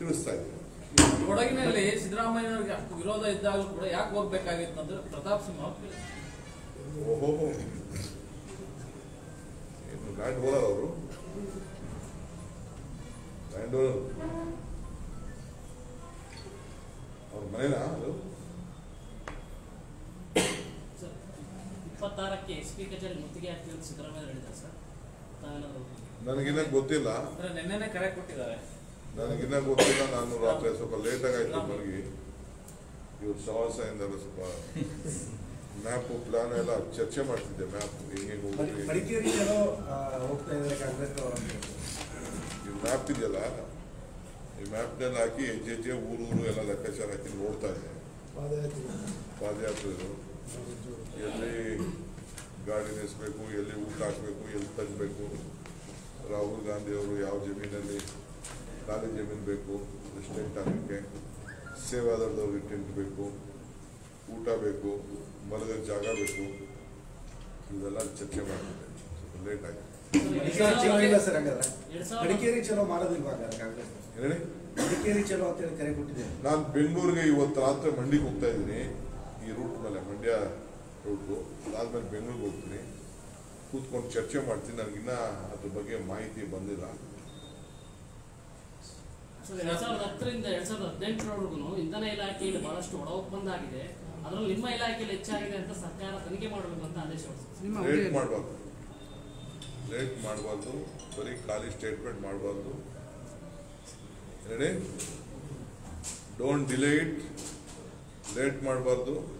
ತಿಳಿಸ್ತಾ ಇದ್ದೀನಿ ಕೊಡಗಿನಲ್ಲಿ ಸಿದ್ದರಾಮಯ್ಯನವರಿಗೆ ಅಷ್ಟು ವಿರೋಧ ಇದ್ದಾಗಲೂ ಕೂಡ ಯಾಕೆ ಹೋಗ್ಬೇಕಾಗಿತ್ತು ಅಂದ್ರೆ ಪ್ರತಾಪ್ ಸಿಂಹ ಅವ್ರು ಕೇಳಿದ್ರು. ಓಹೋ ಏನು ಲ್ಯಾಂಡ್ ಓನರ್ ಅವರು ಲ್ಯಾಂಡ್ ಓನರ್ ಅವ್ರ ಮನೇನಾ ಅದು ಸರ್ ಇಪ್ಪತ್ತಾರಕ್ಕೆ ಎಸ್ ಪಿ ಕಚೇರಿ ಮುತ್ತಿಗೆ ಆಗ್ತೀವಿ ಅಂತ ಸಿದ್ದರಾಮಯ್ಯ ಹೇಳಿದ್ದಾರೆ ಸರ್ ತಾವೇನಾದ್ರು ನನಗಿನ್ನ ಗೊತ್ತಿಲ್ಲ ಅಂದ್ರೆ ನಿನ್ನೆನೆ ಕರೆ ಕೊಟ್ಟಿದ್ದಾರೆ ನನಗಿನ್ನ ಗೊತ್ತಿಲ್ಲ ನಾನು ರಾತ್ರಿ ಸ್ವಲ್ಪ ಲೇಟಾಗಿ ಆಯ್ತು ಮಲಗಿ ಇವ್ರು ಸವಾಸದಿಂದೆಲ್ಲ ಸ್ವಲ್ಪ ಮ್ಯಾಪ್ ಪ್ಲಾನ್ ಎಲ್ಲ ಚರ್ಚೆ ಮಾಡ್ತಿದ್ದೆ ಮ್ಯಾಪ್ ಹೆಂಗೆ ಹೋಗ್ರಿ ಮಡಿಕೇರಿ ಚಲೋ ಆ, ಹೋಗ್ತಾ ಇದ್ದಾರೆ ಕಾಂಗ್ರೆಸ್ ಈ ಮ್ಯಾಪ್ ಇದೆಯಲ್ಲ ಈ ಮ್ಯಾಪ್ನಲ್ಲಿ ಹಾಕಿ ಹೆಜ್ಜೆ ಹೆಜ್ಜೆ ಊರೂರು ಎಲ್ಲ ಲೆಕ್ಕಾಚಾರ ಹಾಕಿ ನೋಡ್ತಾ ಇದ್ದೆ ಪಾದಯಾತ್ರೆಗಳು ಎಲ್ಲಿ ಗಾಡಿ ನಿಲ್ಲಿಸ್ಬೇಕು ಎಲ್ಲಿ ಊಟ ಹಾಕಬೇಕು ಎಲ್ಲಿ ತಗಬೇಕು ರಾಹುಲ್ ಗಾಂಧಿ ಅವರು ಯಾವ ಜಮೀನಲ್ಲಿ ಖಾಲಿ ಜಮೀನು ಬೇಕು ಟೆಂಟ್ ಹಾಕಕ್ಕೆ ಸೇವಾದಳದವ್ರಿಗೆ ಟೆಂಟ್ ಬೇಕು ಊಟ ಬೇಕು ಮಲಗೋ ಜಾಗ ಬೇಕು ಇವೆಲ್ಲ ಚರ್ಚೆ ಮಾಡ್ತಿದ್ದೆ ಸ್ವಲ್ಪ ಲೇಟ್ ಆಗಿ ಮಡಿಕೇರಿ ಚಲೋ ಇಲ್ಲ ಸರ್ ಹಂಗಾದ್ರೆ ಎರಡ್ ಸಾವಿರದ ಮಡಿಕೇರಿ ಚಲೋ ಮಾಡೋದಿಲ್ವಾ ಹಂಗಾದ್ರೆ ಕಾಂಗ್ರೆಸ್ ಹೇಳಿ ಮಡಿಕೇರಿ ಚಲೋ ಅಂತೇಳಿ ಕರೆ ಕೊಟ್ಟಿದೆ ನಾನು ಬೆಂಗಳೂರಿಗೆ ಇವತ್ತು ರಾತ್ರಿ ಮಂಡಿಗೆ ಹೋಗ್ತಾ ಇದ್ದೀನಿ ಈ ರೂಟ್ ಮೇಲೆ ಮಂಡ್ಯ ರೂಟು ಅದಾದ್ಮೇಲೆ ಬೆಂಗಳೂರಿಗೆ ಹೋಗ್ತೀನಿ ಕೂತ್ಕೊಂಡು ಚರ್ಚೆ ಮಾಡ್ತೀನಿ ನನಗಿನ್ನ ಅದ್ರ ಬಗ್ಗೆ ಮಾಹಿತಿ ಬಂದಿಲ್ಲ ಸರ್ ಎರಡ್ ಸಾವಿರದ ಹತ್ತರಿಂದ ಎರಡ್ ಸಾವಿರದ ಹದಿನೆಂಟರವರೆಗೂ ಇಂಧನ ಇಲಾಖೆಯಲ್ಲಿ ಬಹಳಷ್ಟು ಒಳ ಒಪ್ಪಂದ ಆಗಿದೆ ಅದರಲ್ಲಿ ನಿಮ್ಮ ಇಲಾಖೆಯಲ್ಲಿ ಹೆಚ್ಚಾಗಿದೆ ಅಂತ ಸರ್ಕಾರ ತನಿಖೆ ಮಾಡಬೇಕು ಅಂತ ಆದೇಶ ಹೊರಡಿಸಿದೆ ಲೇಟ್ ಮಾಡಬಾರ್ದು ಲೇಟ್ ಮಾಡಬಾರ್ದು ಬರೀ ಖಾಲಿ ಸ್ಟೇಟ್ಮೆಂಟ್ ಮಾಡಬಾರ್ದು ಹೇಳಿ ಡೋಂಟ್ ಡಿಲೇ ಇಟ್ ಲೇಟ್ ಮಾಡಬಾರ್ದು